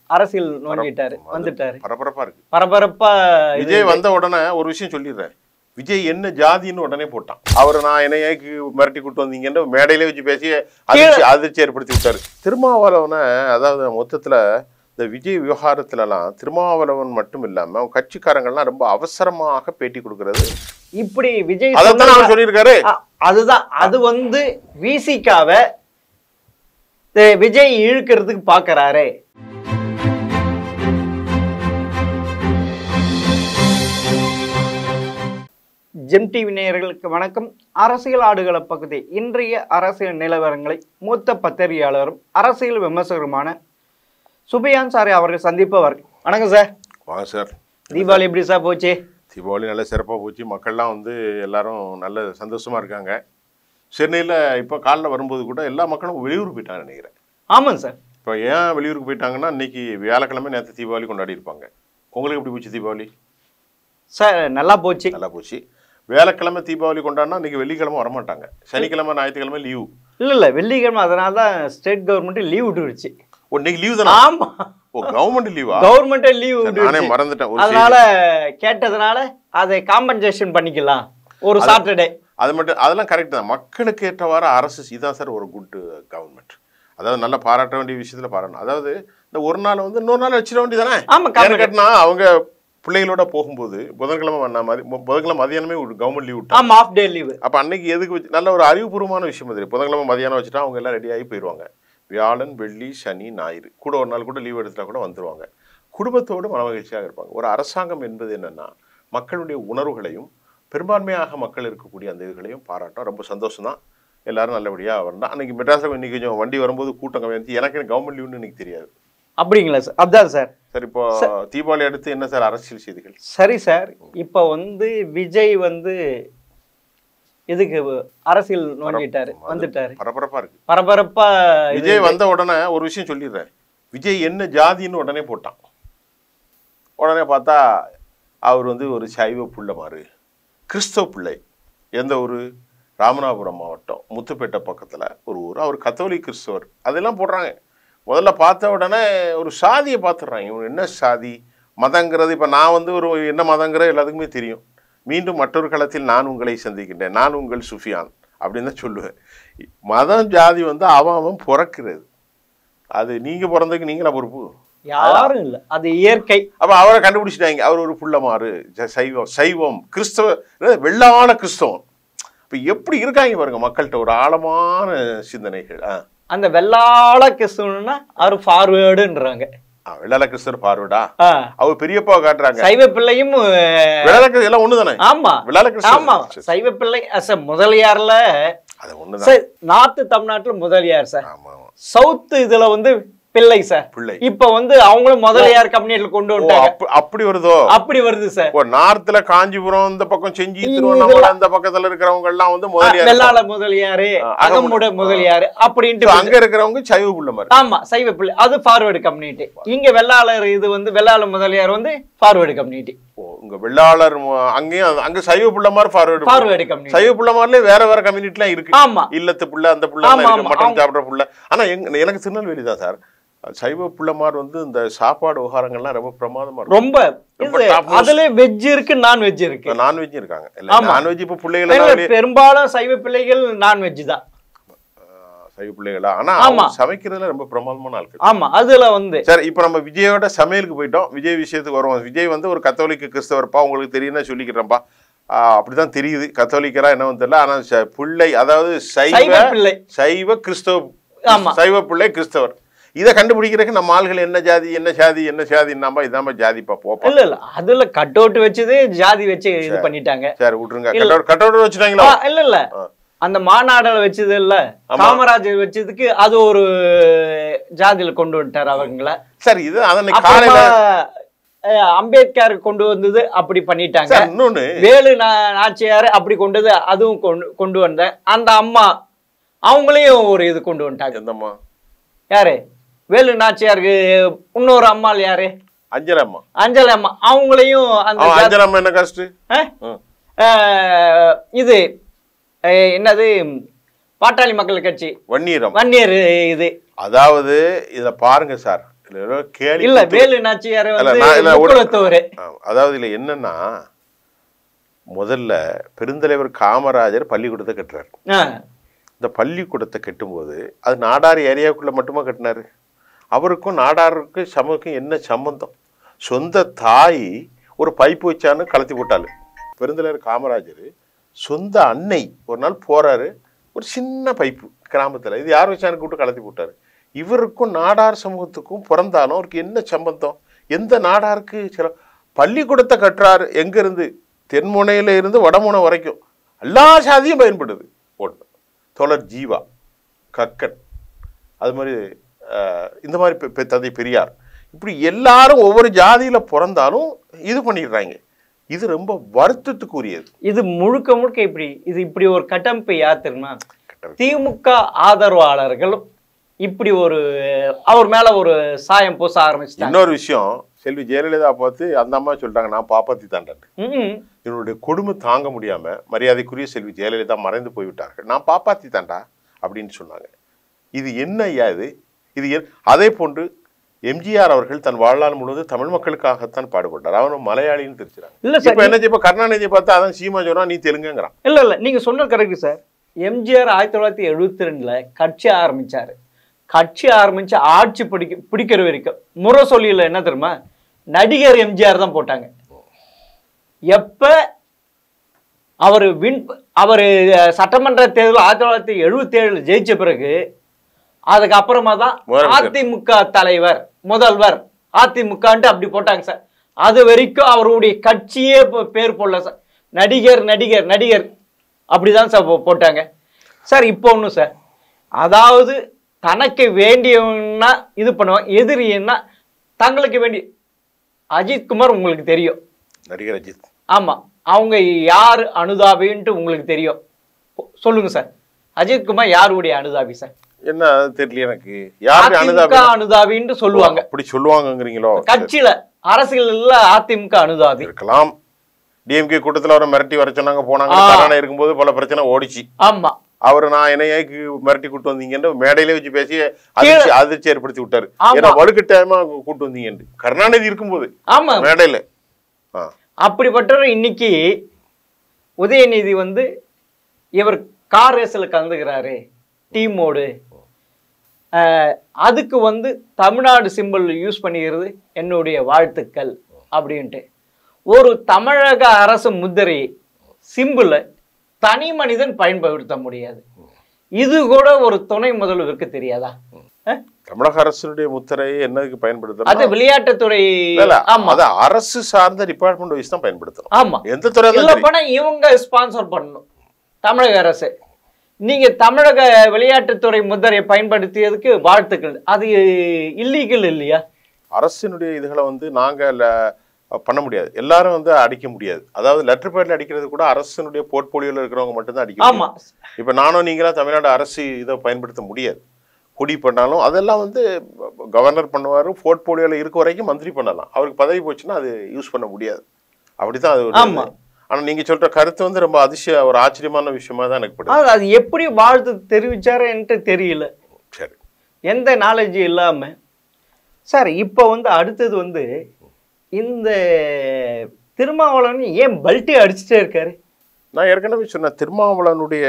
அரசியல் நோண்டிட்டாரு அது வந்துட்டாரு பரபரப்பா இருக்கு பரபரப்பா இது- விஜய் வந்த உடனே ஒரு விஷயம் சொல்லிடுறேன் விஜய் என்ன ஜாதின்னு உடனே போட்டான் அவர் நான் என்னையாக்கு மிரட்டி கூட்டு வந்தீங்கன்னு மேடையிலே வச்சு பேசி அதிர்ச்சி அதிர்ச்சி ஏற்படுத்தி விட்டாரு திருமாவளவனை அதாவது மொத்தத்துல இந்த விஜய் விவகாரத்துலலாம் திருமாவளவன் மட்டும் இல்லாம அவங்க கட்சிக்காரங்கள்லாம் ரொம்ப அவசரமாக பேட்டி கொடுக்கறது இப்படி விஜய் அதைத்தான் சொன்னா- அவர் சொல்லியிருக்காரு அ- அதுதான் அது வந்து விசிகாவ விஜய் இழுக்கிறதுக்கு பாக்குறாரு ஜெம் டிவி நேயர்களுக்கு வணக்கம் அரசியல் ஆடுகள பகுதி இன்றைய அரசியல் நிலவரங்களை மூத்த பத்திரிகையாளரும் அரசியல் விமர்சகருமான சுபியான் சாரை அவர்கள் சந்திப்பவர் வணக்கம் சார் வாங்க சார் தீபாவளி எப்படி சார் போச்சு தீபாவளி நல்ல சிறப்பாக போச்சு மக்கள்லாம் வந்து எல்லாரும் நல்ல சந்தோஷமா இருக்காங்க சென்னையில் இப்போ காலைல வரும்போது கூட எல்லா மக்களும் வெளியூர் போயிட்டாங்க நினைக்கிறேன் ஆமாங்க சார் இப்போ ஏன் வெளியூருக்கு போயிட்டாங்கன்னா இன்னைக்கு வியாழக்கிழமை நேற்று தீபாவளி கொண்டாடி இருப்பாங்க உங்களுக்கு எப்படி போச்சு தீபாவளி சார் நல்லா போச்சு நல்லா போச்சு வியாழக்கிழமை தீபாவளி கொண்டாடினா இன்னைக்கு வெள்ளிக்கிழமை வரமாட்டாங்க சனிக்கிழமை ஞாயிற்றுக்கிழமை லீவு இல்ல இல்ல வெள்ளிக்கிழமை அதனால தான் ஸ்டேட் கவர்மெண்ட் லீவ் விட்டுருச்சு ஓ இன்னைக்கு லீவு தானே ஆமா ஓ கவர்மெண்ட் லீவா கவர்மெண்டே லீவ் நானே விட்டுருச்சு மறந்துட்டேன் ஒரு அதனால கேட்டதுனால அதை காம்பன்சேஷன் பண்ணிக்கலாம் ஒரு சாட்டர்டே அது மட்டும் அதெல்லாம் கரெக்ட் தான் மக்களுக்கு ஏற்றவாறு அரசு இதான் சார் ஒரு குட் கவர்மெண்ட் அதாவது நல்லா பாராட்ட வேண்டிய விஷயத்துல பாராட்டணும் அதாவது இந்த ஒரு நாள் வந்து இன்னொரு நாள் வச்சிட வேண்டியதானே ஆமா ஏன்னு கேட்டினா அவங்க பிள்ளைகளோட போகும்போது புதன்கிழமை வந்தா மதி புதன்கிழமை மதியானமே கவர்மெண்ட் லீவ் விட்டாங்க ஆமா ஆஃப் டே லீவு அப்போ அன்னைக்கு எதுக்கு வச்சு நல்ல ஒரு அறிவுபூர்வமான விஷயம் அது புதன்கிழமை மதியானம் வச்சுட்டா அவங்க எல்லாம் ரெடி ஆகி போயிடுவாங்க வியாழன் வெள்ளி சனி ஞாயிறு கூட ஒரு நாள் கூட லீவ் எடுத்துட்டா கூட வந்துருவாங்க குடும்பத்தோடு மனமகிழ்ச்சியாக இருப்பாங்க ஒரு அரசாங்கம் என்பது என்னன்னா மக்களுடைய உணர்வுகளையும் பெரும்பான்மையாக மக்கள் இருக்கக்கூடிய அந்த இதுகளையும் பாராட்டும் ரொம்ப சந்தோஷம் தான் எல்லாரும் நல்லபடியாக வரணும் அன்னைக்கு மெட்ராஸில் இன்னைக்கு கொஞ்சம் வண்டி வரும்போது கூட்டம் கம்மியாக எனக்கு கவர்மெண்ட் லீவ்னு எனக்கு தெரியாது அப்படிங்களா சார் அதான் சார் சார் இப்போ தீபாவளி அடுத்து என்ன சார் அரசியல் செய்திகள் சரி சார் இப்போ வந்து விஜய் வந்து இதுக்கு அரசியல் நோண்டிட்டாரு வந்துட்டாரு பரபரப்பா இருக்கு பரபரப்பா இது- விஜய் வந்த உடனே ஒரு விஷயம் சொல்லிடுறேன் விஜய் என்ன ஜாதின்னு உடனே போட்டான் உடனே பார்த்தா அவர் வந்து ஒரு சைவ புள்ள மாறு கிறிஸ்தவ பிள்ளை எந்த ஊர் ராமநாதபுரம் மாவட்டம் முத்துப்பேட்டை பக்கத்தில் ஒரு ஊர் அவர் கத்தோலிக் கிறிஸ்தவர் அதெல்லாம் போடுறாங்க முதல்ல பார்த்த உடனே ஒரு சாதியை பார்த்துடுறாங்க இவங்க என்ன சாதி மதங்கிறது இப்போ நான் வந்து ஒரு என்ன மதங்கிற எல்லாத்துக்குமே தெரியும் மீண்டும் மற்றொரு களத்தில் நான் உங்களை சந்திக்கின்றேன் நான் உங்கள் சுஃபியான் அப்படின்னு தான் சொல்லுவேன் மதம் ஜாதி வந்து அவன் அவன் பிறக்கிறது அது நீங்கள் பிறந்ததுக்கு நீங்களா பொறுப்பு யாரும் இல்ல அது இயற்கை அப்போ அவரை கண்டுபிடிச்சிட்டாங்க அவர் ஒரு புள்ளமாறு ஜ- சைவம் சைவம் கிறிஸ்தவ அதாவது வெள்ளான கிறிஸ்தவம் இப்போ எப்படி இருக்காங்க பாருங்க மக்கள்கிட்ட ஒரு ஆழமான சிந்தனைகள் ஆ அந்த வெள்ளாள கிறிஸ்துவனா அவர் ஃபார்வேர்டுன்றாங்க ஆ, வெள்ளாள கிறிஸ்தவர் பார்வடா ஆ, அவர் பெரியப்பாவை காட்டுறாங்க சைவ பிள்ளையும் அஹ், வெள்ளாள கிறிஸ்தவர் எல்லாம் ஒன்று தானே ஆமா வெள்ளாள ஆமா கிறிஸ்தவர் சைவ பிள்ளை அஸ் முதலியார்ல அது ஒன்று தான் சார் நார்த் தமிழ்நாட்டுல முதலியார் சார் ஆமாம் ஆமாம் சவுத் இதுல வந்து பிள்ளை சார் பிள்ளை இப்ப வந்து அவங்களும் முதலியார் கம்யூனிட்டில கொண்டு ஓ வந்துட்டாங்க அப்ப- அப்படி வருதோ அப்படி வருது சார் ஓ நார்த்ல காஞ்சிபுரம் இந்த பக்கம் செஞ்சி இதெல்லாம் திருவண்ணாமலை இந்த பக்கத்துல இருக்கிறவங்க எல்லாம் வந்து முதலியார் வெள்ளாள முதலியாரு ஆ, அகமுட முதலியாரு அப்படின்ட்டு So, அங்க இருக்கிறவங்க சைவ புள்ள மாதிரி ஆமா சைவ பிள்ளை அது ஃபார்வேர்டு கம்யூனிட்டி இங்க வெள்ளாளர் இது வந்து வெள்ளாள முதலியார் வந்து ஃபார்வேர்டு கம்யூனிட்டி ஓ உங்க வெள்ளாளர் மு- அங்கேயும் அது- அங்க சைவ புள்ள மாதிரி ஃபார்வர்டு ஃபார்வேர்டு கம்யூனிட்டி சைவ புள்ள மாதிரிலே வேற வேற கம்யூனிட்டிலாம் இருக்கு ஆமா இல்லத்து புள்ள அந்த புள்ள ஆமா, ஆமா, மட்டன் அவங்க- சாப்பிடுற புள்ள ஆனா எங்க எனக்கு திருநெல்வேலி தான் சார் சைவ புள்ளமார் வந்து இந்த சாப்பாடு விவகாரங்கள்லாம் ரொம்ப பிரமாதமா இருக்கும் ரொம்ப ரொம்ப இது top most. அதுல வெஜ் இருக்கு நான்வெஜ் இருக்கு நான்வெஜ் இருக்காங்க இல்ல ஆமா. நான்வெஜ் இப்ப பிள்ளைகள் இல்ல, எல்லாம் வெளிய- பெரும்பாலும் சைவ பிள்ளைகள் நான்வெஜ் தான் ஆஹ், சைவ பிள்ளைகளா ஆனா ஆமா. அவங்க சமைக்கிறதுல ரொம்ப பிரமாதமான ஆட்கள் ஆமா அதுல வந்து சரி இப்போ நம்ம விஜயோட சமையலுக்கு போயிட்டோம் விஜய் விஷயத்துக்கு வருவோம் விஜய் வந்து ஒரு கத்தோலிக்க கிறிஸ்தவர்ப்பா உங்களுக்கு தெரியும்னா சொல்லிக்கிறேன்ப்பா ஆஹ், அப்படிதான் தெரியுது கத்தோலிக்கரா என்னன்னு தெரியல ஆனா ச- பிள்ளை அதாவது சைவ சைவ பிள்ளை சைவ கிறிஸ்தவ ஆமா. சைவ பிள்ளை கிறிஸ்தவர் இதை கண்டுபிடிக்கிறதுக்கு நம்ம ஆள்கள் என்ன ஜாதி என்ன ஜாதி என்ன ஜாதி இன்னாம்பா இதாம்பா ஜாதிப்பா போப்பா இல்ல இல்ல அதுல கட் அவுட் வச்சது ஜாதி வச்சு இது பண்ணிட்டாங்க சரி விட்டுருங்க இல்ல. கட்டோட கட்டோட வச்சுட்டாங்களா ஆ, இல்ல இல்ல ஆ. அந்த மாநாடுல வச்சது இல்ல ஆமா. காமராஜர் வச்சதுக்கு அது ஒரு ஜாதியில கொண்டு வந்துட்டார் அவங்கள சரி இது அதான் அப்புறமா காலையில அஹ், அம்பேத்கர் கொண்டு வந்தது அப்படி பண்ணிட்டாங்க சார் இன்னொன்னு வேலு நா- நாச்சியார் அப்படி கொண்டது அதுவும் கொண்டு கொண்டு வந்த அந்த அம்மா அவங்களையும் ஒரு இது கொண்டு வந்துட்டாங்க எந்தம்மா யாரு வேலு நாச்சியாருக்கு இன்னொரு அம்மாள் யாரு அஞ்சலம்மா அஞ்சலி அம்மா அவங்களையும் அந்த அவன் ஜாதி- அஞ்சலம்மா என்ன கஷ்டு அஹ்? ம். அஹ், இது அஹ், என்னது பாட்டாளி மக்கள் கட்சி வன்னியரம் வன்னியர் இது அதாவது இத பாருங்க சார் இதுல ஏதோ கேலி இல்ல கூத்து- வேலு நாச்சியார் இல்ல, வந்து நான் இல்ல, ஒரு- முக்குலத்தவரு ஆமா. அதாவது இதுல என்னன்னா முதல்ல பெருந்தலைவர் காமராஜர் பள்ளிக்கூடத்தை கட்டுறாரு ஆ, இந்த பள்ளிக்கூடத்தை கட்டும்போது அது நாடார் ஏரியாவுக்குள்ள மட்டுமா கட்டினாரு அவருக்கும் நாடாருக்கும் சமக்கும் என்ன சம்பந்தம் சொந்த தாய் ஒரு பைப்பு வச்சான்னு கலத்தி போட்டாள் பெருந்தலைவர் காமராஜர் சொந்த அன்னை ஒரு நாள் போறாரு ஒரு சின்ன பைப்பு கிராமத்தில் இது யார் வச்சான்னு கூப்பிட்டு கலத்தி போட்டாரு இவருக்கும் நாடார் சமூகத்துக்கும் பிறந்தாலும் அவருக்கு என்ன சம்பந்தம் எந்த நாடாருக்கு சில பள்ளிக்கூடத்தை கட்டுறாரு எங்கேருந்து தென்முனையில இருந்து வடமுனை வரைக்கும் எல்லா சாதியும் பயன்படுது ஒன்று தோழர் ஜீவா கக்கன் அது மாதிரி அஹ், இந்த மாதிரி பெ- பெ- தந்தை பெரியார் இப்படி எல்லாரும் ஒவ்வொரு ஜாதியில பிறந்தாலும் இது பண்ணிடுறாங்க இது ரொம்ப வருத்தத்துக்குரியது இது முழுக்க முழுக்க இப்படி இது இப்படி ஒரு கட்டமைப்பு யார் தெரியுமா திமுக ஆதரவாளர்களும் இப்படி ஒரு அவர் மேல ஒரு சாயம் பூச ஆரம்பிச்சிட்டாங்க இன்னொரு விஷயம் செல்வி ஜெயலலிதா பார்த்து அந்த அம்மா சொல்லிட்டாங்க நான் பாப்பாத்தி தாண்டேன் ம், இவனுடைய கொடுமை தாங்க முடியாம மரியாதைக்குரிய செல்வி ஜெயலலிதா மறைந்து போய்விட்டார்கள் நான் பாப்பாத்தி தாண்டா அப்படின்னு சொன்னாங்க இது என்ன ஐயா இது இது என்- அதே போன்று எம்ஜிஆர் அவர்கள் தன் வாழ்நாள் முழுவதும் தமிழ் மக்களுக்காகத்தான் பாடுபட்டார் அவனும் மலையாளின்னு தெரிஞ்சுறாங்க இல்ல சார் இப்ப என்ன இப்ப கருணாநிதியை பார்த்தா அதான் சீமா சொல்றான் நீ தெலுங்குங்கிறான் இல்ல இல்ல நீங்க சொன்னது கரெக்ட் சார் எம்ஜிஆர் ஆயிரத்தி தொள்ளாயிரத்தி எழுபத்தி ரெண்டுல கட்சி ஆரம்பிச்சாரு கட்சி ஆரம்பிச்சு ஆட்சி பிடிக்க பிடிக்கிற வரைக்கும் முறை சொல்லியில என்ன தெரியுமா நடிகர் எம்ஜிஆர் தான் போட்டாங்க எப்ப அவர் வின் அவர் சட்டமன்ற தேர்தல் ஆயிரத்தி தொள்ளாயிரத்தி எழுபத்தி ஏழுல ஜெயிச்ச பிறகு அதுக்கப்புறமா தான் முதலமைச்சர். அதிமுக தலைவர் முதல்வர் அதிமுகன்ட்டு அப்படி போட்டாங்க சார் அது வரைக்கும் அவருடைய கட்சியே போ- பேர் போடல சார் நடிகர் நடிகர் நடிகர் அப்படிதான் சார் போ- போட்டாங்க சார் இப்போ ஒன்றும் சார் அதாவது தனக்கு வேண்டியவன்னா இது பண்ணுவாங்க எதிரின்னா தங்களுக்கு வேண்டிய அஜித் குமார் உங்களுக்கு தெரியும் நடிகர் அஜித் ஆமா அவங்க யார் அனுதாபின்ட்டு உங்களுக்கு தெரியும் சொல்லுங்க சார் அஜித் குமார் யாருடைய அனுதாபி சார் என்ன அது தெரியல எனக்கு யாருடைய அதிமுக அனுதாபம் அனுதாபின்ட்டு சொல்லுவாங்க அப்படி சொல்லுவாங்கங்கிறீங்களோ கட்சியில அரசியல்ல அதிமுக அனுதாபி இருக்கலாம் டிஎம்கே கூட்டத்துல அவரை மிரட்டி வர சொன்னாங்க போனாங்க ஆ. கருணை இருக்கும்போது பல பிரச்சனை ஓடிச்சு ஆமா அவர் நான் என்னையாக்கு மிரட்டி கூட்டு வந்தீங்கன்னு மேடையிலே வச்சு பேசி அதிர்ச்சி அதிர்ச்சி ஏற்படுத்தி விட்டாரு ஆமா. ஏன்னா வலுக்கட்டாயமா கூட்டு வந்தீங்கன்னு கருணாநிதி இருக்கும்போது ஆமா மேடையில ஆ. அப்படிப்பட்டவர் இன்னைக்கு உதயநிதி வந்து இவர் கார் ரேஸில் கலந்துக்கிறாரு டீமோடு அதுக்கு வந்து தமிழ்நாடு சிம்பிள் யூஸ் பண்ணிக்கிறது என்னுடைய வாழ்த்துக்கள் அப்படின்ட்டு ஒரு தமிழக அரசு முத்திரை சிம்பிளை தனி மனிதன் பயன்படுத்த முடியாது இது கூட ஒரு துணை முதல்வருக்கு தெரியாதா அஹ்? தமிழக அரசுடைய முத்திரையை என்னதுக்கு அது பயன்படுத்தணும் விளையாட்டுத்துறை இல்ல, ஆமா அது அரசு சார்ந்த டிபார்ட்மெண்ட் வைஸ் தான் பயன்படுத்தணும் ஆமா எந்த துறையா இல்ல இருந்தாலும் சரி. போனா இவங்க ஸ்பான்சர் பண்ணணும் தமிழக அரசு நீங்க தமிழக விளையாட்டுத்துறை முத்திரையை பயன்படுத்தியதுக்கு வாழ்த்துக்கள் அது இல்லீகல் இல்லையா அரசினுடைய இதுகளை வந்து நாங்க ல- பண்ண முடியாது எல்லாரும் வந்து அடிக்க முடியாது அதாவது லெட்டர் பேட்ல அடிக்கிறது கூட அரசினுடைய போர்ட்போலியோல இருக்கிறவங்க மட்டும்தான் அடிக்க முடியும் ஆமா இப்ப நானும் நீங்களாம் தமிழ்நாடு அரசு இதை பயன்படுத்த முடியாது குடி பண்ணாலும் அதெல்லாம் வந்து கவர்னர் பண்ணுவாரு போர்ட்போலியோல இருக்க வரைக்கும் மந்திரி பண்ணலாம் அவருக்கு பதவி போச்சுன்னா அது யூஸ் பண்ண முடியாது அப்படிதான் அது ஒரு ஆமா. இது. ஆனா நீங்க சொல்ற கருத்து வந்து ரொம்ப அதிசய ஒரு ஆச்சரியமான விஷயமா தான் எனக்கு படுது அது- அது எப்படி வாழ்த்து தெரிவிச்சாருன்ட்டு தெரியல சரி எந்த நாலேஜ் இல்லாம சார் இப்போ வந்து அடுத்தது வந்து இந்த திருமாவளவன் ஏன் பல்ட்டி அடிச்சுட்டே இருக்காரு நான் ஏற்கனவே சொன்னேன் திருமாவளவனுடைய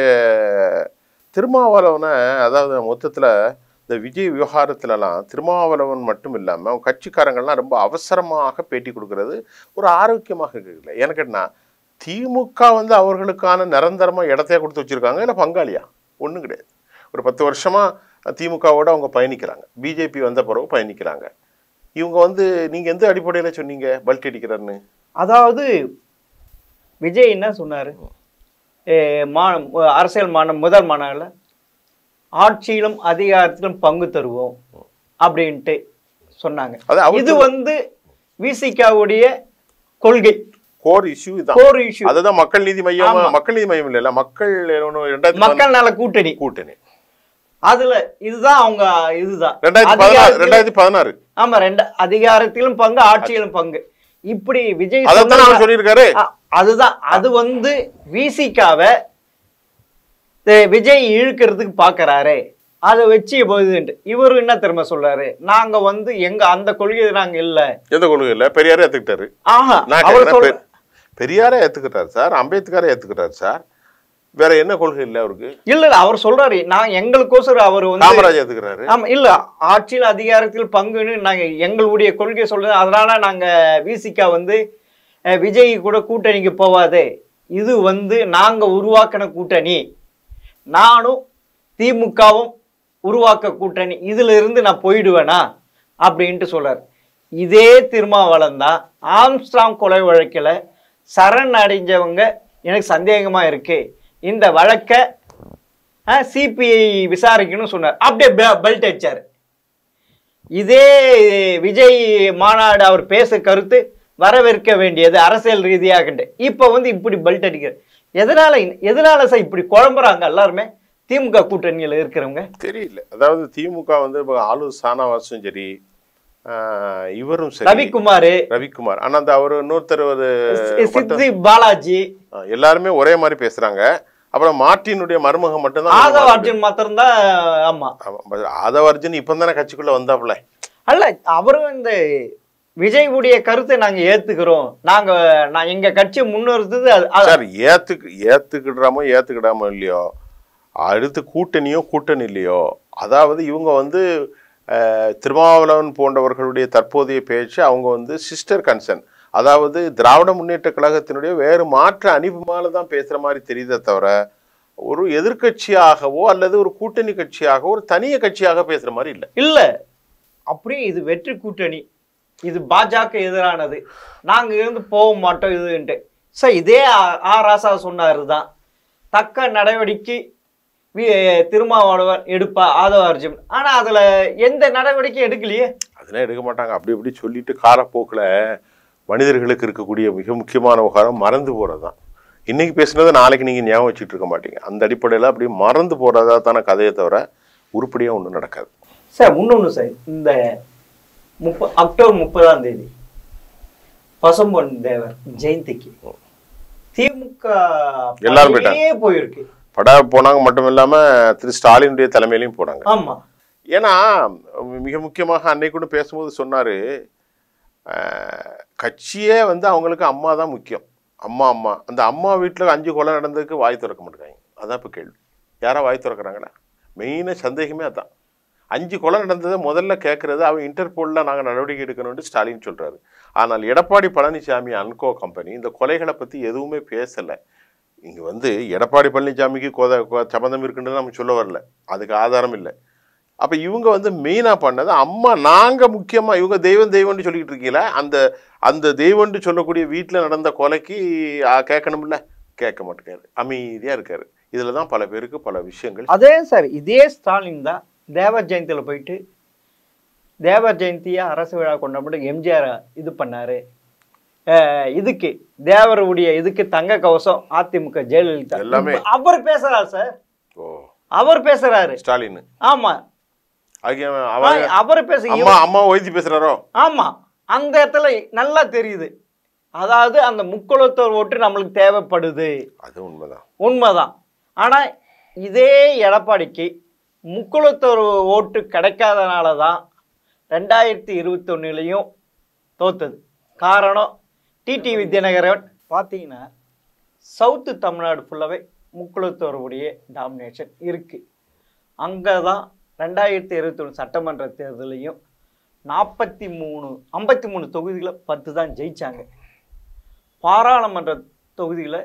திருமாவளவனை அதாவது மொத்தத்தில் இந்த விஜய் விவகாரத்துலலாம் திருமாவளவன் மட்டும் இல்லாமல் அவங்க கட்சிக்காரங்கள்லாம் ரொம்ப அவசரமாக பேட்டி கொடுக்கறது ஒரு ஆரோக்கியமாக இருக்குல்ல எனக்கு என்ன திமுக வந்து அவர்களுக்கான நிரந்தரமாக இடத்தையே கொடுத்து வச்சிருக்காங்க இல்லை பங்காளியா ஒன்றும் கிடையாது ஒரு பத்து வருஷமாக திமுகவோட அவங்க பயணிக்கிறாங்க பிஜேபி வந்த பிறகு பயணிக்கிறாங்க இவங்க வந்து நீங்கள் எந்த அடிப்படையில் சொன்னீங்க பல்ட் அடிக்கிறாருன்னு அதாவது விஜய் என்ன சொன்னாரு ஏ, மா அரசியல் மாநாடு முதல் மாநாடுல ஆட்சியிலும் அதிகாரத்திலும் பங்கு தருவோம் அப்படின்ட்டு சொன்னாங்க அது அவர் இது வந்து விசிகாவுடைய கொள்கை கோர் இஷ்யூ இதான் கோர் இஷ்யூ அதுதான் மக்கள் நீதி மையம் ஆமா. மக்கள் நீதி மையம் இல்ல மக்கள் ஒண்ணு ரெண்டாயிரத்தி மக்கள் நல கூட்டணி பதினாறு கூட்டணி அதுல இதுதான் அவங்க இதுதான் ரெண்டாயிரத்தி பதினாறு அதிகாரத்திலும்- ரெண்டாயிரத்தி பதினாறு ஆமா ரெண்டு அதிகாரத்திலும் பங்கு ஆட்சியிலும் பங்கு இப்படி விஜய் அதைத்தான் சொன்னது- அவர் சொல்லியிருக்காரு அ- அதுதான் அது வந்து விசிகாவை விஜய் இழுக்கிறதுக்கு பாக்குறாரு அதை வச்சு போகுதுன்ட்டு இவரு என்ன திரும்ப சொல்றாரு நாங்க வந்து எங்க அந்த கொள்கை நாங்க இல்ல எந்த கொள்கை இல்லை பெரியாரே ஏத்துக்கிட்டாரு ஆஹா நான் அவர் கேட்கிறேன், சொல்ற பெ- பெரியாரே ஏத்துக்கிட்டாரு சார் அம்பேத்கரே ஏத்துக்கிட்டாரு சார் வேற என்ன கொள்கை இல்லை அவருக்கு இல்ல இல்ல அவர் சொல்றாரு நான் எங்களுக்கோசரம் அவர் வந்து காமராஜ் ஏத்துக்கிறாரு ஆமா இல்ல ஆட்சியில் அதிகாரத்தில் பங்குன்னு நாங்க எங்களுடைய கொள்கை சொல்றது அதனால நாங்க விசிகா வந்து அஹ், விஜய் கூட கூட்டணிக்கு போவாது இது வந்து நாங்க உருவாக்கின கூட்டணி நானும் திமுகவும் உருவாக்க கூட்டணி இதுல இருந்து நான் போயிடுவேனா அப்படின்ட்டு சொல்றாரு இதே திருமாவளம் தான் ஆம்ஸ்ட்ராங் கொலை வழக்கில் சரண் அடைஞ்சவங்க எனக்கு சந்தேகமா இருக்கு இந்த வழக்கை சிபிஐ விசாரிக்கணும்னு சொன்னார் அப்படியே பெ- பெல்ட் அடிச்சாரு இதே விஜய் மாநாடு அவர் பேச கருத்து வரவேற்க வேண்டியது அரசியல் ரீதியாக இப்ப வந்து இப்படி பெல்ட் அடிக்கிறார் எதனால எதனால சார் இப்படி குழம்புறாங்க எல்லாருமே திமுக கூட்டணியில் இருக்கிறவங்க தெரியல அதாவது திமுக வந்து இப்போ ஆளு சானாவாசும் சரி ஆஹ், இவரும் சரி ரவிக்குமார் ரவிக்குமார் ஆனா அந்த அவர் இன்னொருத்தர் ஒரு சித்தி பாலாஜி ஆஹ், எல்லாருமே ஒரே மாதிரி பேசுறாங்க அப்புறம் மார்ட்டினுடைய மருமகன் மட்டும்தான் ஆதவ அர்ஜுன் மாத்திரம்தான் ஆமா ஆமா, ஆதவ அர்ஜுன் இப்போ தானே கட்சிக்குள்ள வந்தாப்புல அல்ல அவரும் இந்த விஜய் உடைய கருத்தை நாங்க ஏத்துக்கிறோம் நாங்க நான் எங்க கட்சி முன்னிறுத்தது அது- அது- சார் ஏத்துக்கு ஏத்துக்கிடுறாமோ ஏத்துக்கிடாமோ இல்லையோ அடுத்து கூட்டணியோ கூட்டணி இல்லையோ அதாவது இவங்க வந்து அஹ், திருமாவளவன் போன்றவர்களுடைய தற்போதைய பேச்சு அவங்க வந்து சிஸ்டர் கன்சர்ன் அதாவது திராவிட முன்னேற்ற கழகத்தினுடைய வேறு மாற்று அணிபுமால தான் பேசுற மாதிரி தெரியுதே தவிர ஒரு எதிர்க்கட்சியாகவோ அல்லது ஒரு கூட்டணி கட்சியாகவோ ஒரு தனிய கட்சியாக பேசுற மாதிரி இல்லை இல்ல அப்படியே இது வெற்றி கூட்டணி இது பாஜக எதிரானது நாங்க இருந்து போக மாட்டோம் இதுன்ட்டு சார் இதே ஆ- ஆ ராசா சொன்னாரு தான் தக்க நடவடிக்கை வி- திருமாவளவன் எடுப்பா ஆதவ அர்ஜுன் ஆனா அதுல எந்த நடவடிக்கையும் எடுக்கலையே அதெல்லாம் எடுக்க மாட்டாங்க அப்படி இப்படி சொல்லிட்டு காலப்போக்கில் மனிதர்களுக்கு இருக்கக்கூடிய மிக முக்கியமான விவகாரம் மறந்து போகிறது தான் இன்னைக்கு பேசுனதை நாளைக்கு நீங்கள் ஞாபகம் வச்சுட்டு இருக்க மாட்டீங்க அந்த அடிப்படையில் அப்படி மறந்து போகிறதா தானே கதையை தவிர உருப்படியாக ஒன்றும் நடக்காது சார் இன்னொன்று சார் இந்த முப்ப அக்டோபர் முப்பதாம் தேதி பசும்பொன் தேவர் ஜெயந்திக்கு திமுக எல்லாரும் போயிட்டாங்க. படையே போயிருக்கு பட போனாங்க மட்டும் இல்லாமல் திரு ஸ்டாலினுடைய தலைமையிலையும் போனாங்க ஆமா ஏன்னா மிக முக்கியமாக அன்னைக்கு கூட பேசும்போது சொன்னார் கட்சியே வந்து அவங்களுக்கு அம்மா தான் முக்கியம் அம்மா அம்மா அந்த அம்மா வீட்டில் அஞ்சு கொலை நடந்ததுக்கு வாய் திறக்க மாட்டேங்காங்க அதான் இப்போ கேள்வி யாரா வாய் திறக்கிறாங்களா மெயினாக சந்தேகமே அதான் அஞ்சு கொலை நடந்ததை முதல்ல கேட்குறது அவன் இன்டர்போலில் நாங்கள் நடவடிக்கை எடுக்கணும்னு ஸ்டாலின் சொல்கிறாரு ஆனால் எடப்பாடி பழனிசாமி அன்கோ கம்பெனி இந்த கொலைகளை பற்றி எதுவுமே பேசலை இங்கே வந்து எடப்பாடி பழனிசாமிக்கு கொத கொ- சம்மந்தம் இருக்குன்றது நம்ம சொல்ல வரல அதுக்கு ஆதாரம் இல்லை அப்போ இவங்க வந்து மெயினாக பண்ணது அம்மா நாங்கள் முக்கியமாக இவங்க தெய்வம் தெய்வம்னு சொல்லிக்கிட்டு இருக்கீங்களா அந்த அந்த தெய்வம்னு சொல்லக்கூடிய வீட்டில் நடந்த கொலைக்கு ஆ, கேட்கணும்ல கேட்க மாட்டேங்காரு அமைதியாக இருக்காரு இதில் தான் பல பேருக்கு பல விஷயங்கள் அதே சார் இதே ஸ்டாலின் தான் தேவர் ஜெயந்தியில போயிட்டு தேவர் ஜெயந்தியா அரசு விழா கொண்டாட எம்ஜிஆர் இது பண்ணாரு அஹ் இதுக்கு தேவருடைய இதுக்கு தங்க கவசம் அதிமுக ஜெயலலிதா எல்லாமே. அவர் பேசுறாரு சார் ஓ அவர் பேசுறாரு ஸ்டாலின் ஆமா ஆகிய அவங்க அவர் பேச அம்மா அம்மா ஒய்த்தி பேசுகிறாரோ ஆமா அந்த இடத்துல நல்லா தெரியுது அதாவது அந்த முக்குளத்தோர் ஓட்டு நம்மளுக்கு தேவைப்படுது அது உண்மைதான் உண்மைதான் ஆனா இதே எடப்பாடிக்கு முக்குளத்தோர் ஓட்டு கிடைக்காதனால தான் ரெண்டாயிரத்தி இருபத்தொன்னுலையும் தோத்தது காரணம் டிடிவி தினகரன் பார்த்தீங்கன்னா சவுத்து தமிழ்நாடு ஃபுல்லாகவே முக்குளத்தோருடைய டாமினேஷன் இருக்கு அங்கே தான் ரெண்டாயிரத்தி இருபத்தொன்று சட்டமன்ற தேர்தலையும் நாற்பத்தி மூணு ஐம்பத்தி மூணு தொகுதிகளை பத்து தான் ஜெயிச்சாங்க பாராளுமன்ற தொகுதியில்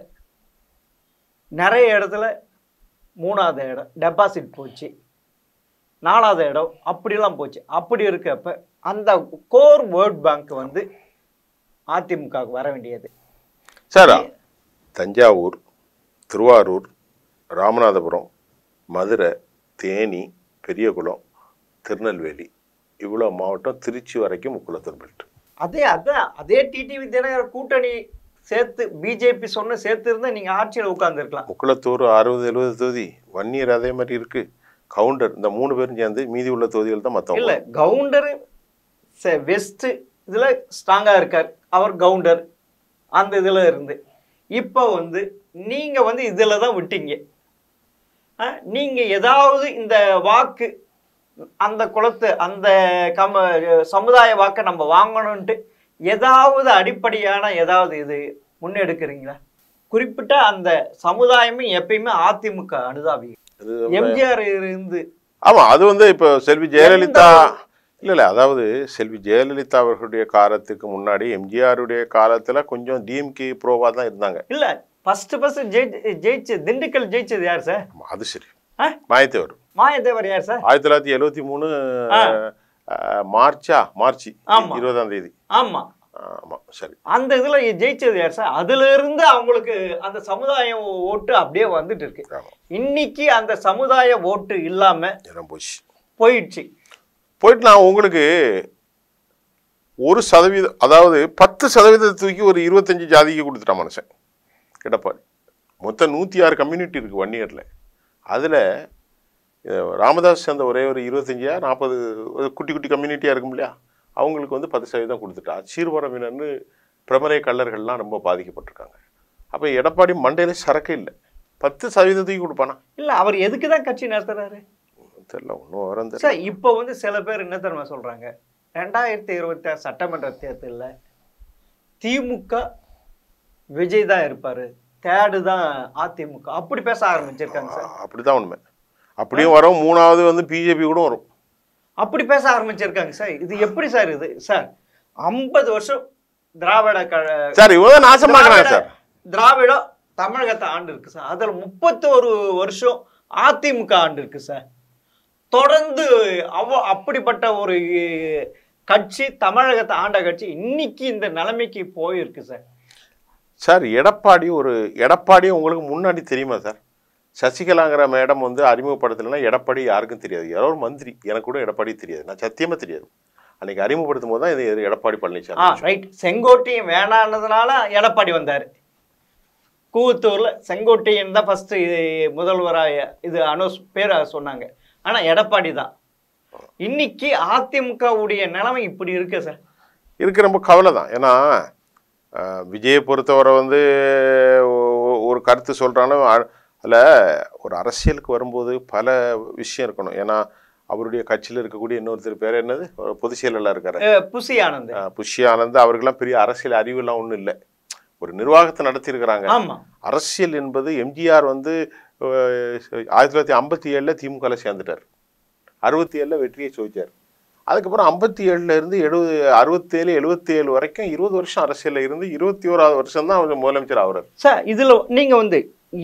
நிறைய இடத்துல மூணாவது இடம் டெபாசிட் போச்சு நாலாவது இடம் அப்படிலாம் போச்சு அப்படி இருக்கப்ப அந்த கோர் வேர்ட் பேங்க் வந்து அதிமுகவுக்கு வர வேண்டியது சார் தஞ்சாவூர் திருவாரூர் ராமநாதபுரம் மதுரை தேனி பெரியகுளம் திருநெல்வேலி இவ்வளோ மாவட்டம் திருச்சி வரைக்கும் முக்குளத்தூர் பெல்ட் அதே அதான் அதே டிடிவி தினகர் கூட்டணி சேர்த்து பிஜேபி சொன்ன சேர்த்து இருந்தா நீங்க ஆட்சியில் உட்கார்ந்துருக்கலாம் முக்குளத்தூர் அறுபது எழுபது தொகுதி வன்னியர் அதே மாதிரி இருக்கு கவுண்டர் இந்த மூணு பேரும் சேர்ந்து மீதி உள்ள தொகுதிகள் தான் மற்றவங்க இல்ல கவுண்டர் வெஸ்ட் இதுல ஸ்ட்ராங்கா இருக்கார் அவர் கவுண்டர் அந்த இதுல இருந்து இப்போ வந்து நீங்க வந்து இதுல தான் விட்டீங்க அஹ், நீங்க ஏதாவது இந்த வாக்கு அந்த குலத்து அந்த கம சமுதாய வாக்கை நம்ம வாங்கணும்ட்டு ஏதாவது அடிப்படையான ஏதாவது இது முன்னெடுக்கிறீங்களா குறிப்பிட்ட அந்த சமுதாயமே எப்பயுமே அதிமுக அனுதாபி அது எம்ஜிஆர் இருந்து ஆமா அது வந்து இப்போ செல்வி ஜெயலலிதா இல்ல இல்ல அதாவது செல்வி ஜெயலலிதா அவர்களுடைய காலத்துக்கு முன்னாடி எம்ஜிஆருடைய காலத்துல கொஞ்சம் டிஎம்கே ப்ரோவா தான் இருந்தாங்க இல்ல ஃபர்ஸ்ட் ஃபர்ஸ்ட் ஜெயி ஜெயிச்சு திண்டுக்கல் ஜெயிச்சது யார் சார் ஆமா, அது சரி ஆ? மாயத்தேவர் மாயத்தேவர் யார் சார் ஆயிரத்தி தொள்ளாயிரத்தி எழுவத்தி மூணு ஆ. மார்ச்சா மார்ச் ஆமா. இருபதாம் தேதி ஆமா ஆமா சரி அந்த இதுல ஜெயிச்சது யார் சார் அதுல இருந்து அவங்களுக்கு அந்த சமுதாய ஓட்டு அப்படியே வந்துட்டு இருக்கு ஆமா இன்னைக்கு அந்த சமுதாய ஓட்டு இல்லாம இடம் போச்சு போயிடுச்சு போயிட்டு நான் உங்களுக்கு ஒரு சதவீதம் அதாவது பத்து சதவீதத்தை தூக்கி ஒரு இருபத்தஞ்சு ஜாதிக்கு கொடுத்துட்டான் மனுஷன் எடப்பாடி மொத்தம் நூற்றி ஆறு கம்யூனிட்டி இருக்குது ஒன் இயரில் அதில் ராமதாஸ் சேர்ந்த ஒரே ஒரு இருபத்தஞ்சியா நாற்பது ஒரு குட்டி குட்டி கம்யூனிட்டியாக இருக்கும் இல்லையா அவங்களுக்கு வந்து பத்து சதவீதம் கொடுத்துட்டா சீர்வரவினர்னு பிரமரை கள்ளர்கள்லாம் ரொம்ப பாதிக்கப்பட்டிருக்காங்க அப்போ எடப்பாடி மண்டையில சரக்கு இல்லை பத்து சதவீதத்துக்கு கொடுப்பானா இல்ல அவர் எதுக்கு தான் கட்சி நடத்துறாரு தெரியல ஒன்றும் வரம் தெரியல சார் இப்போ வந்து சில பேர் என்ன தெரியுமா சொல்றாங்க ரெண்டாயிரத்தி இருபத்தி ஆறு சட்டமன்ற தேர்தலில் திமுக விஜய் தான் இருப்பாரு தேர்டு தான் அதிமுக அப்படி பேச ஆரம்பிச்சிருக்காங்க சார் அப்படிதான் உண்மை அப்படியும் வரும் மூணாவது வந்து பிஜேபி கூட வரும் அப்படி பேச ஆரம்பிச்சிருக்காங்க சார் இது எப்படி சார் இது சார் ஐம்பது வருஷம் திராவிட கழ சார் இவங்க தான் நாசமாக்குறாங்க திராவிட- சார் திராவிடம் தமிழகத்தை ஆண்டு இருக்கு சார் அதுல முப்பத்தோரு வருஷம் அதிமுக ஆண்டு இருக்கு சார் தொடர்ந்து அவ அப்படிப்பட்ட ஒரு கட்சி தமிழகத்தை ஆண்ட கட்சி இன்னைக்கு இந்த நிலைமைக்கு போயிருக்கு சார் சார் எடப்பாடி ஒரு எடப்பாடி உங்களுக்கு முன்னாடி தெரியுமா சார் சசிகலாங்கிற மேடம் வந்து அறிமுகப்படுத்தலைன்னா எடப்பாடி யாருக்கும் தெரியாது யாரோ ஒரு மந்திரி எனக்கு கூட எடப்பாடி தெரியாது நான் சத்தியமா தெரியாது அன்னைக்கு அறிமுகப்படுத்தும் போது தான் இது எடப்பாடி ஆ பழனிசாமி ரைட் செங்கோட்டையன் வேணான்னதுனால எடப்பாடி வந்தார் கூவத்தூர்ல செங்கோட்டையன் தான் ஃபர்ஸ்ட் முதல்வராக இது அனௌன்ஸ் பேர் சொன்னாங்க ஆனா எடப்பாடி தான் இன்னைக்கு அதிமுகவுடைய நிலைமை இப்படி இருக்கு சார் இருக்கு ரொம்ப கவலை தான் ஏன்னா அஹ், விஜயை பொறுத்தவரை வந்து ஒ- ஒரு கருத்து சொல்கிறாலும் அதில் ஒரு அரசியலுக்கு வரும்போது பல விஷயம் இருக்கணும் ஏன்னா அவருடைய கட்சியில் இருக்கக்கூடிய இன்னொருத்தர் பேர் என்னது ஒரு பொதுச் செயலாளர் இருக்காரு அஹ் புசி ஆனந்த் அஹ், புஷ்ய ஆனந்த் அவர்கள்லாம் பெரிய அரசியல் அறிவுலாம் ஒன்றும் இல்லை ஒரு நிர்வாகத்தை நடத்தியிருக்கிறாங்க ஆமா அரசியல் என்பது எம்ஜிஆர் வந்து அஹ், ஆயிரத்தி தொள்ளாயிரத்தி ஐம்பத்தி ஏழில் திமுகவில் சேர்ந்துட்டார் அறுபத்தி ஏழில் வெற்றியை சோதிச்சார் அதுக்கப்புறம் ஐம்பத்தி ஏழுல இருந்து எழுபது அறுபத்தேழு எழுபத்தி ஏழு வரைக்கும் இருபது வருஷம் அரசியலில் இருந்து இருபத்தி ஓராவது வருஷம் தான் அவர் முதலமைச்சர் ஆகுறாரு சார் இதுல நீங்க வந்து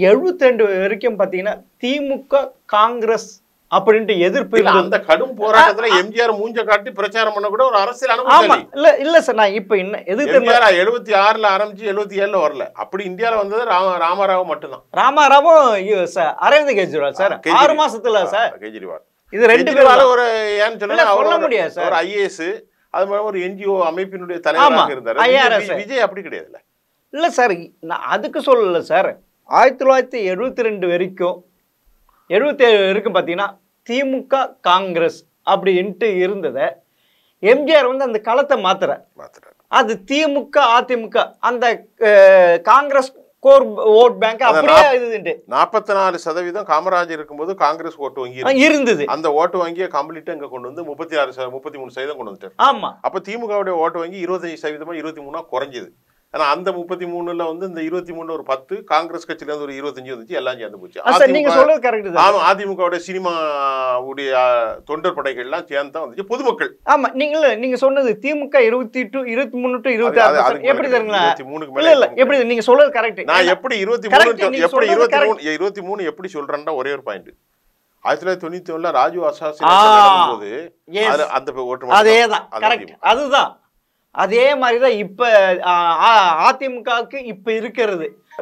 72 வரைக்கும் பாத்தீங்கன்னா திமுக காங்கிரஸ் அப்படின்ட்டு எதிர்ப்பு இல்ல, இருந்தது. அந்த கடும் போராட்டத்துல எம்ஜிஆர் மூஞ்ச காட்டி பிரச்சாரம் பண்ண கூட ஒரு அரசியல் ஆமா அனுபவம் இல்ல இல்ல சார் நான் இப்ப என்ன எதிர்த்து எம்ஜிஆர் எழுபத்தி ஆறுல ஆரம்பிச்சு எழுபத்தி ஏழுல வரல அப்படி இந்தியால வந்தது ராம ராமராவ் மட்டும்தான் ராமாராவும் ஐயோ சார் அரவிந்த் கெஜ்ரிவால் சார் கெஜ்ரி- ஆறு மாசத்துல சார் ஆ, கெஜ்ரிவால் இது ரெண்டு கெஜ்ரிவால் பேரும் ஒரு ஏன்னு இல்ல, சொன்னா அவர் சொல்ல ஒரு- முடியாது சார். ஒரு ஐஏஎஸ் அது மாதிரி ஒரு என்ஜிஓ அமைப்பினுடைய தலைவராக ஆமா, இருந்தார் IRS. விஜய் விஜய் அப்படி கிடையாதுல்ல இல்ல சார் நான் அதுக்கு சொல்லல சார் ஆயிரத்தி தொள்ளாயிரத்தி எழுபத்தி ரெண்டு வரைக்கும் எழுபத்தி ஏழு வரைக்கும் பார்த்தீங்கன்னா திமுக காங்கிரஸ் அப்படின்ட்டு இருந்ததை எம்ஜிஆர் வந்து அந்த களத்தை மாத்துற மாத்துறாரு அது திமுக அதிமுக அந்த அஹ், காங்கிரஸ் கோர் ஓட் பேங்க் அத அப்படியே இதுன்ட்டு நாற்பத்தி நாலு சதவீதம் காமராஜர் இருக்கும்போது காங்கிரஸ் ஓட்டு வங்கி அஹ், இருக்கு. இருந்தது அந்த ஓட்டு வங்கியை கம்ப்ளீட்டா இங்க கொண்டு வந்து முப்பத்தி ஆறு ச- முப்பத்தி மூணு சதவீதம் கொண்டு வந்துட்டார் ஆமா அப்ப திமுகவுடைய ஓட்டு வங்கி இருபத்தஞ்சு சதவீதமா இருபத்தி மூணா குறைஞ்சது ஆனா அந்த முப்பத்தி மூணுல வந்து இந்த இருபத்தி மூணுல ஒரு பத்து காங்கிரஸ் கட்சியில இருந்து ஒரு இருபத்தஞ்சு வந்துச்சு எல்லாம் சேர்ந்து போச்சு அஹ், சார் நீங்க அதிமுக சொல்றது கரெக்ட் தான் ஆமா அதிமுகவுடைய சினிமா உடைய தொண்டர் படைகள்லாம் சேர்ந்து தான் வந்துச்சு பொதுமக்கள் ஆமா நீங்க நீங்க சொன்னது திமுக இருபத்தி டூ இருபத்தி மூணு டு இருபத்தி அது- ஆறு அதுக்கு எப்படி மேல தெரியுங்களா இருபத்தி மூணுக்கு இல்ல மேல இல்ல எப்படி நீங்க சொல்றது கரெக்ட் நான் எப்படி இருபத்தி Correct, மூணு நீங்க எப்படி சொல்றது இருபத்தி correct. மூணு இருபத்தி மூணு எப்படி சொல்றேன்னா ஒரே ஒரு பாயிண்ட் ஆயிரத்தி தொள்ளாயிரத்தி தொண்ணூத்தி ஒண்ணுல ராஜு ஆ. அசாசினேஷன் நடக்கும்போது Yes. அது அந்த ஓட்டு மட்டும் அதேதான் அது கரெக்ட் அதிமுக. அதுதான் அதே மாதிரி தான் இப்ப ஆ, ஆ, அதிமுகவுக்கு இப்ப இருக்கிறது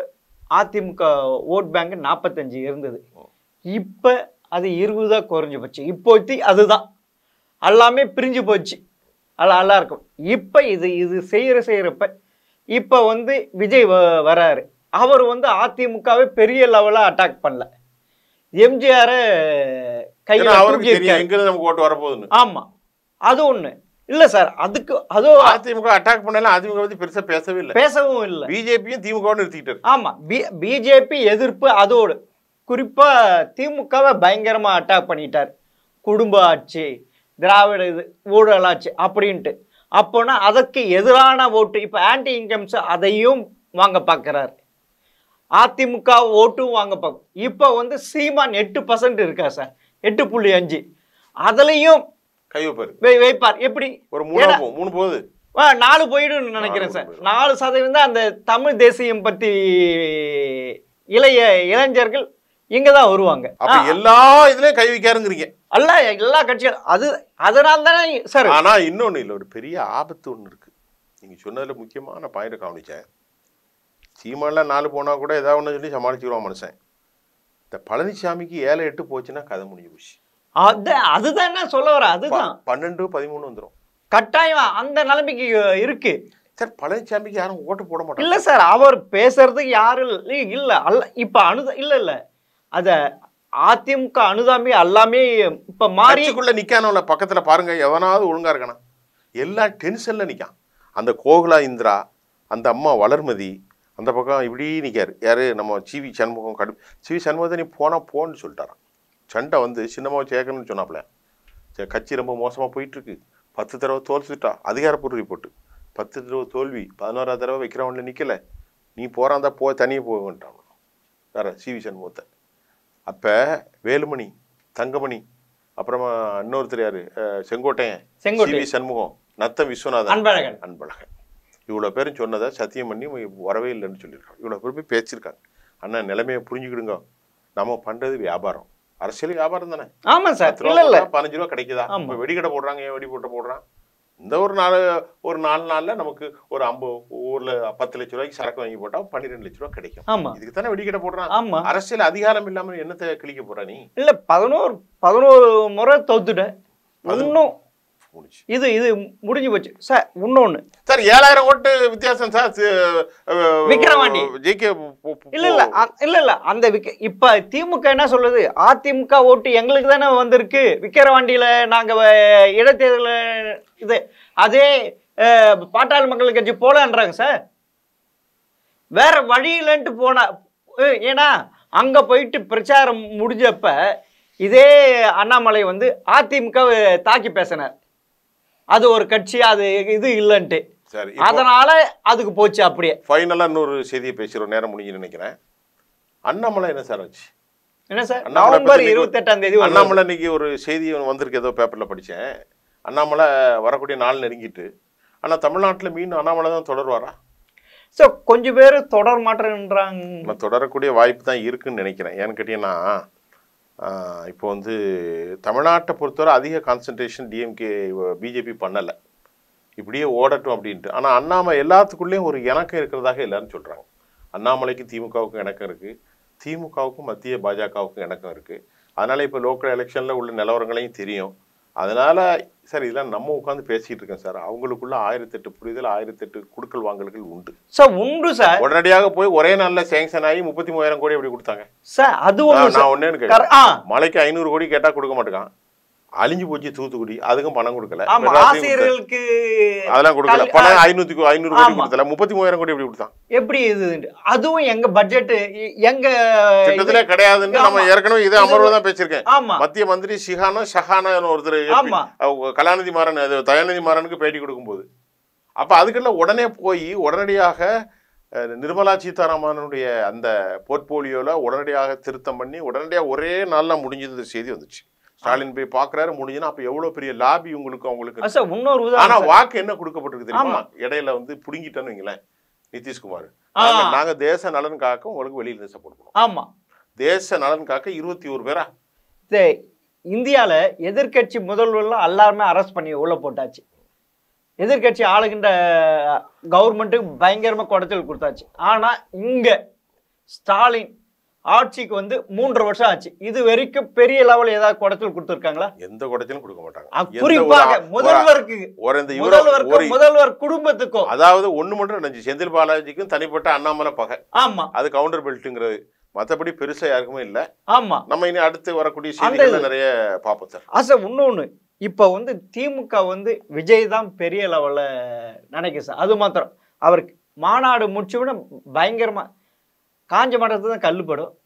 அதிமுக ஓட் பேங்க் நாற்பத்தஞ்சு இருந்தது இப்ப அது இருபதா குறைஞ்சு போச்சு இப்போத்தி அதுதான் எல்லாமே பிரிஞ்சு போச்சு அல்ல நல்லா இருக்கும் இப்ப இது இது செய்யற செய்யறப்ப இப்ப வந்து விஜய் வ- வராரு அவர் வந்து அதிமுகவை பெரிய லெவலா அட்டாக் பண்ணல எம்ஜிஆர் கையில ஏன்னா அவருக்கு தூக்கி தெரியும் எங்க இருந்து நமக்கு ஓட்டு வரப்போகுதுன்னு ஆமா அது ஒண்ணு இல்ல சார் அதுக்கு அதுவும் அதிமுக அட்டாக் பண்ணல அதிமுக பத்தி பெருசா பேசவே இல்லை பேசவும் இல்ல பிஜேபியும் திமுக நிறுத்திக்கிட்டாரு ஆமா பிஜேபி எதிர்ப்பு அதோடு குறிப்பா திமுகவை பயங்கரமா அட்டாக் பண்ணிட்டார் குடும்ப ஆட்சி திராவிட இது ஊழல் ஆட்சி அப்படின்ட்டு அப்போனா அதற்கு எதிரான ஓட்டு இப்போ ஆன்டி இன்கம்ஸ் அதையும் வாங்க பார்க்குறாரு அதிமுக ஓட்டும் வாங்க பார்க்கும் இப்போ வந்து சீமான் எட்டு பர்சன்ட் இருக்கா சார் எட்டு புள்ளி அஞ்சு அதுலேயும் கை வைப்பாரு வை- வைப்பார் எப்படி ஒரு மூணு ஏன்னா- போ- மூணு போகுது ஆ, நாலு போயிடும் நினைக்கிறேன் சார் போயிடும். நாலு சதவீதம் தான் அந்த தமிழ் தேசியம் பத்தி இளைய இளைஞர்கள் இங்க தான் வருவாங்க அப்ப எல்லா இதுலயும் கை வைக்காருங்கிறீங்க அல்ல எல்லா கட்சியும் அது அதனால தானே சார் ஆனா இன்னொன்னு இல்ல ஒரு பெரிய ஆபத்து ஒண்ணு இருக்கு நீங்க சொன்னதுல முக்கியமான பாயிண்ட் கவனிச்சேன் சீமான்ல நாலு போனா கூட ஏதாவது ஒண்ணு சொல்லி சமாளிச்சுருவான் மனுஷன் இந்த பழனிசாமிக்கு ஏழை எட்டு போச்சுன்னா கதை முடிஞ்சு போச்சு அது அதுதான் என்ன சொல்ல வர அதுதான் ப- பன்னெண்டு பதிமூணு வந்துரும் கட்டாயம் அந்த நிலைமைக்கு இருக்கு சார் பழனிசாமிக்கு யாரும் ஓட்டு போட இல்ல மாட்டாங்க சார் அவர் பேசுறதுக்கு யாரும் இல்ல இல்ல அல்ல இப்ப அனுத இல்ல இல்ல அத அதிமுக அனுதாமி எல்லாமே இப்ப மாறி மாறிக்குள்ள நிக்கானவன பக்கத்துல பாருங்க எவனாவது ஒழுங்கா இருக்கானா எல்லாம் டென்ஷன்ல நிக்கான் அந்த கோகுலா இந்திரா அந்த அம்மா வளர்மதி அந்த பக்கம் இப்படி நிக்காரு யாரு நம்ம சிவி சண்முகம் கடு சிவி சண்முகத்தை நீ போனா போன்னு சொல்லிட்டாராம் சண்டை வந்து சின்னமாக சேர்க்கணும்னு சொன்னாப்ல சரி கட்சி ரொம்ப மோசமா போயிட்டு இருக்கு பத்து தடவை தோல்விட்டா அதிகாரப்பூர்வ ரிப்போர்ட் பத்து தடவை தோல்வி பதினோராவது தடவை வைக்கிறவன்ல நிக்கல நீ போறாந்தா போ தனியே போகன்ட்டான் வேற சிவி சண்முகத்தை அப்ப வேலுமணி தங்கமணி அப்புறமா இன்னொருத்தர் யாரு அஹ், செங்கோட்டையன் செங்கோட்டை சிவி சண்முகம் நத்தம் விஸ்வநாதன் அன்பழகன் அன்பழகன் இவ்வளோ பேரும் சொன்னதை சத்தியம் பண்ணி வரவே இல்லைன்னு சொல்லியிருக்காங்க இவ்வளோ பேர் போய் பேசியிருக்காங்க அண்ணா நிலைமையை புரிஞ்சுக்கிடுங்க நம்ம பண்றது வியாபாரம் அரசியல் வியாபாரம் தானே ஆமா சார் பத்து இல்ல ரூபா இல்ல போட்டா பதினஞ்சு ரூபா கிடைக்குதா ஆமா. இப்போ வெடிக்கடை போடுறாங்க ஏன் வெடி போட்ட போடுறான் இந்த ஒரு நாலு ஒரு நாலு நாள்ல நமக்கு ஒரு ஐம்பது ஊர்ல பத்து லட்ச ரூபாய்க்கு சரக்கு வாங்கி போட்டா பன்னிரெண்டு லட்ச ரூபா கிடைக்கும் ஆமா இதுக்கு தானே வெடிக்கடை போடுறான் ஆமா அரசியல் அதிகாரம் இல்லாம என்னத்தை கிழிக்க போற நீ இல்ல பதினோரு பதினோரு முறை தோத்துட்டேன் இன்னும் முடிச்சு இது இது முடிஞ்சு போச்சு சார் இன்னொன்னு சார் ஏழாயிரம் ஓட்டு வித்தியாசம் சார் சி- அஹ், விக்கிரவாண்டி. ஜெயிக்க இல்ல இல்ல அ- இல்ல இல்ல அந்த விக்க இப்ப திமுக என்ன சொல்லுது அதிமுக ஓட்டு எங்களுக்கு தானே வந்திருக்கு விக்கிரவாண்டியில நாங்க வ- இடைத்தேர்தல இது அதே அஹ், பாட்டாளி மக்கள் கட்சி போலன்றாங்க சார் வேற வழி இல்லைன்ட்டு போனா அஹ், ஏன்னா அங்க போயிட்டு பிரச்சாரம் முடிஞ்சப்ப இதே அண்ணாமலை வந்து அதிமுக வை தாக்கி பேசினார் அது ஒரு கட்சி அது இது இல்லைன்ட்டு சரி அதனால அதுக்கு போச்சு அப்படியே ஃபைனலாக இன்னொரு செய்தியை பேசுகிறோம் நேரம் முடிஞ்சு நினைக்கிறேன் அண்ணாமலை என்ன சார் ஆச்சு என்ன சார் அண்ணாமலை நவம்பர் பத்தி நீங்க- இருபத்தி எட்டாம் தேதி வருது. அண்ணாமலை இன்னைக்கு ஒரு செய்தி வந்திருக்கு ஏதோ பேப்பரில் படித்தேன் அண்ணாமலை வரக்கூடிய நாள் நெருங்கிட்டு ஆனால் தமிழ்நாட்டில் மீண்டும் அண்ணாமலை தான் தொடருவாரா சார் கொஞ்சம் பேர் தொடர மாட்டேன்றாங்க நான் தொடரக்கூடிய வாய்ப்பு தான் இருக்குன்னு நினைக்கிறேன் ஏன்னு கேட்டீங்கன்னா ஆஹ், இப்போ வந்து தமிழ்நாட்டை பொறுத்தவரை அதிக கான்சன்ட்ரேஷன் டிஎம்கே பிஜேபி பண்ணலை இப்படியே ஓடட்டும் அப்படின்ட்டு ஆனால் அண்ணாமலை எல்லாத்துக்குள்ளேயும் ஒரு இணக்கம் இருக்கிறதாக எல்லாரும் சொல்கிறாங்க அண்ணாமலைக்கு திமுகவுக்கும் இணக்கம் இருக்குது திமுகவுக்கும் மத்திய பாஜகவுக்கும் இணக்கம் இருக்குது அதனால் இப்போ லோக்கல் எலெக்ஷனில் உள்ள நிலவரங்களையும் தெரியும் அதனால் சார் இதெல்லாம் நம்ம உட்காந்து பேசிகிட்டு இருக்கோம் சார் அவங்களுக்குள்ள ஆயிரத்தெட்டு புரிதல் ஆயிரத்தெட்டு குடுக்கல் வாங்கல்கள் உண்டு சார் உண்டு சார் உடனடியாக போய் ஒரே நாள்ல சேங்ஷன் ஆகி முப்பத்தி மூவாயிரம் கோடி அப்படி கொடுத்தாங்க சார் அது ஆ, ஒன்று நான் ஒன்னேன்னு கேட்டேன் கர- ஆ மலைக்கு ஐநூறு கோடி கேட்டா கொடுக்க மாட்டேங்கான் அழிஞ்சு போச்சு தூத்துக்குடி அதுக்கும் பணம் கொடுக்கல ஆமா மெட்ராஸையும் கொடுக்கல. ஆசிரியர்களுக்கு அதெல்லாம் கொடுக்கல கல்வி- பணம் ஐநூத்தி ஐநூறு கோடி ஆமா. கொடுத்தல முப்பத்தி மூவாயிரம் கோடி எப்படி கொடுத்தான் எப்படி இது அதுவும் எங்க பட்ஜெட் எங்க திட்டத்திலே கிடையாதுன்னு நம்ம ஆமா. ஏற்கனவே இதே இது- அமர்வு தான் பேசியிருக்கேன் ஆமா மத்திய மந்திரி ஷிஹானா ஷஹானா ஒருத்தர் ஆமா. அவங்க கலாநிதி மாறன் அது தயாநிதி மாறனுக்கு பேட்டி கொடுக்கும்போது அப்ப அதுக்கெல்லாம் உடனே போய் உடனடியாக அஹ், நிர்மலா சீதாராமனுடைய அந்த போர்ட்போலியோல உடனடியாக திருத்தம் பண்ணி உடனடியாக ஒரே நாள்ல முடிஞ்சது செய்தி வந்துச்சு ஸ்டாலின் போய் பாக்குறாரு முடிஞ்சுன்னா அப்ப எவ்வளவு பெரிய லாபி உங்களுக்கு அவங்களுக்கு ஆ, சார் இன்னொரு ஆனா உதாரணம் சார். வாக்கு என்ன கொடுக்கப்பட்டிருக்கு தெரியுமா ஆமா. இடையில வந்து புடுங்கிட்டேன்னு வைங்களேன் நிதிஷ்குமார் ஆ. நாங்க- நாங்க தேச நலன் காக்க உங்களுக்கு வெளியில இருந்து சப்போர்ட் பண்ணுவோம் ஆமா தேச நலன் காக்க இருபத்தி ஒரு பேரா இந்த இந்தியால எதிர்க்கட்சி முதல்வர்லாம் எல்லாருமே அரெஸ்ட் பண்ணி உள்ள போட்டாச்சு எதிர்க்கட்சி ஆளுகின்ற கவர்மெண்ட்டுக்கு பயங்கரமா குடைச்சல் கொடுத்தாச்சு ஆனா இங்க ஸ்டாலின் ஆட்சிக்கு வந்து மூன்று வருஷம் ஆச்சு இது வரைக்கும் பெரிய லெவல் ஏதாவது குடைச்சல் கொடுத்துருக்காங்களா எந்த குடைச்சலும் கொடுக்க மாட்டாங்க அ, எந்த குறிப்பாக ஒரு- முதல்வருக்கு ஒரு இந்த இவர- முதல்வருக்கு ஒரு முதல்வர் குடும்பத்துக்கும் அதாவது ஒண்ணு மட்டும் நினைச்சு செந்தில் பாலாஜிக்கும் தனிப்பட்ட அண்ணாமலை பகை ஆமா அது கவுண்டர் பெல்ட்டுங்கிறது மத்தபடி பெருசா யாருக்குமே இல்ல ஆமா நம்ம இனி அடுத்து வரக்கூடிய அந்த செய்திகள் இது- நிறைய பார்ப்போம் சார் ஆசை இன்னொன்று இப்போ வந்து திமுக வந்து விஜய் தான் பெரிய லெவலில் நினைக்க சார் அது மாத்திரம் அவருக்கு மாநாடு முடிச்சு விட பயங்கரமாக காஞ்ச மரத்து தான் கல்லுப்படும்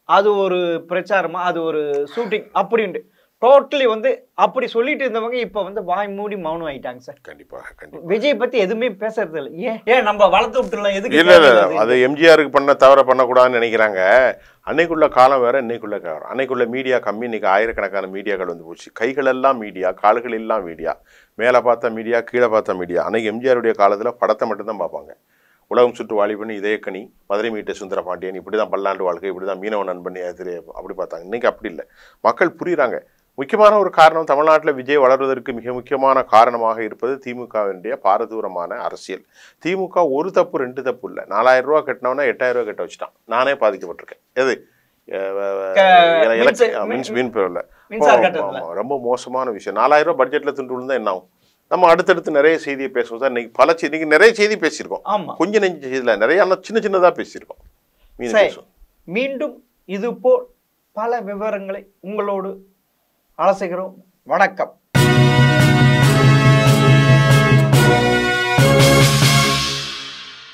அது ஒரு பிரச்சாரமா அது ஒரு ஷூட்டிங் அப்படின்ட்டு டோட்டலி வந்து அப்படி சொல்லிட்டு இருந்தவங்க இப்ப வந்து வாய் மூடி மௌனம் ஆயிட்டாங்க சார் கண்டிப்பாக கண்டிப்பாக விஜய் பத்தி எதுவுமே பேசுறது இல்லை ஏன் ஏன் நம்ம வளர்த்து விட்டுலாம் எதுக்கு இல்ல இல்ல தேவையில்லாது? அது எம்ஜிஆருக்கு பண்ண தவிர பண்ணக்கூடாதுன்னு நினைக்கிறாங்க அன்னைக்குள்ள காலம் வேற இன்னைக்குள்ள காலம் அன்னைக்குள்ள மீடியா கம்மி இன்னைக்கு ஆயிரக்கணக்கான மீடியாக்கள் வந்து போச்சு கைகள் எல்லாம் மீடியா கால்கள் எல்லாம் மீடியா மேலே பார்த்த மீடியா கீழே பார்த்த மீடியா அன்னைக்கு எம்ஜிஆருடைய காலத்துல படத்தை மட்டும்தான் பார்ப்பாங்க உலகம் சுற்று வாலிபன் இதயக்கனி மதுரை மீட்ட சுந்தர பாண்டியன் இப்படி தான் பல்லாண்டு வாழ்க்கை இப்படி தான் மீனவ நண்பன் எதிரே அப்படி பார்த்தாங்க இன்னைக்கு அப்படி இல்லை மக்கள் புரியுறாங்க முக்கியமான ஒரு காரணம் தமிழ்நாட்டில் விஜய் வளர்வதற்கு மிக முக்கியமான காரணமாக இருப்பது திமுகவினுடைய பாரதூரமான அரசியல் திமுக ஒரு தப்பு ரெண்டு தப்பு இல்லை நாலாயிரம் ரூபா கட்டினவனா எட்டாயிரம் ரூபா கட்ட வச்சுட்டான் நானே பாதிக்கப்பட்டிருக்கேன் எது அஹ் வ- வ- க- எல- மின்ச- எலக்ட்- ஆ, மின்ஸ் மின் பேரில் மின்சார கட்டணத்துல. ரொம்ப மோசமான விஷயம் நாலாயிரம் ரூபாய் பட்ஜெட்டில் துண்டு விழுந்தா என்ன ஆகும் நம்ம அடுத்தடுத்து நிறைய செய்தியை பேசுவோம் சார் இன்னைக்கு பல செய்தி இன்னைக்கு நிறைய செய்தி பேசியிருக்கோம் ஆமா கொஞ்சம் நெஞ்சு செய்தியில் நிறைய ஆனால் சின்ன சின்னதாக பேசியிருக்கோம் மீதி சரி பேசுவோம் மீண்டும் இது போல் பல விவரங்களை உங்களோடு அலசுகிறோம் வணக்கம்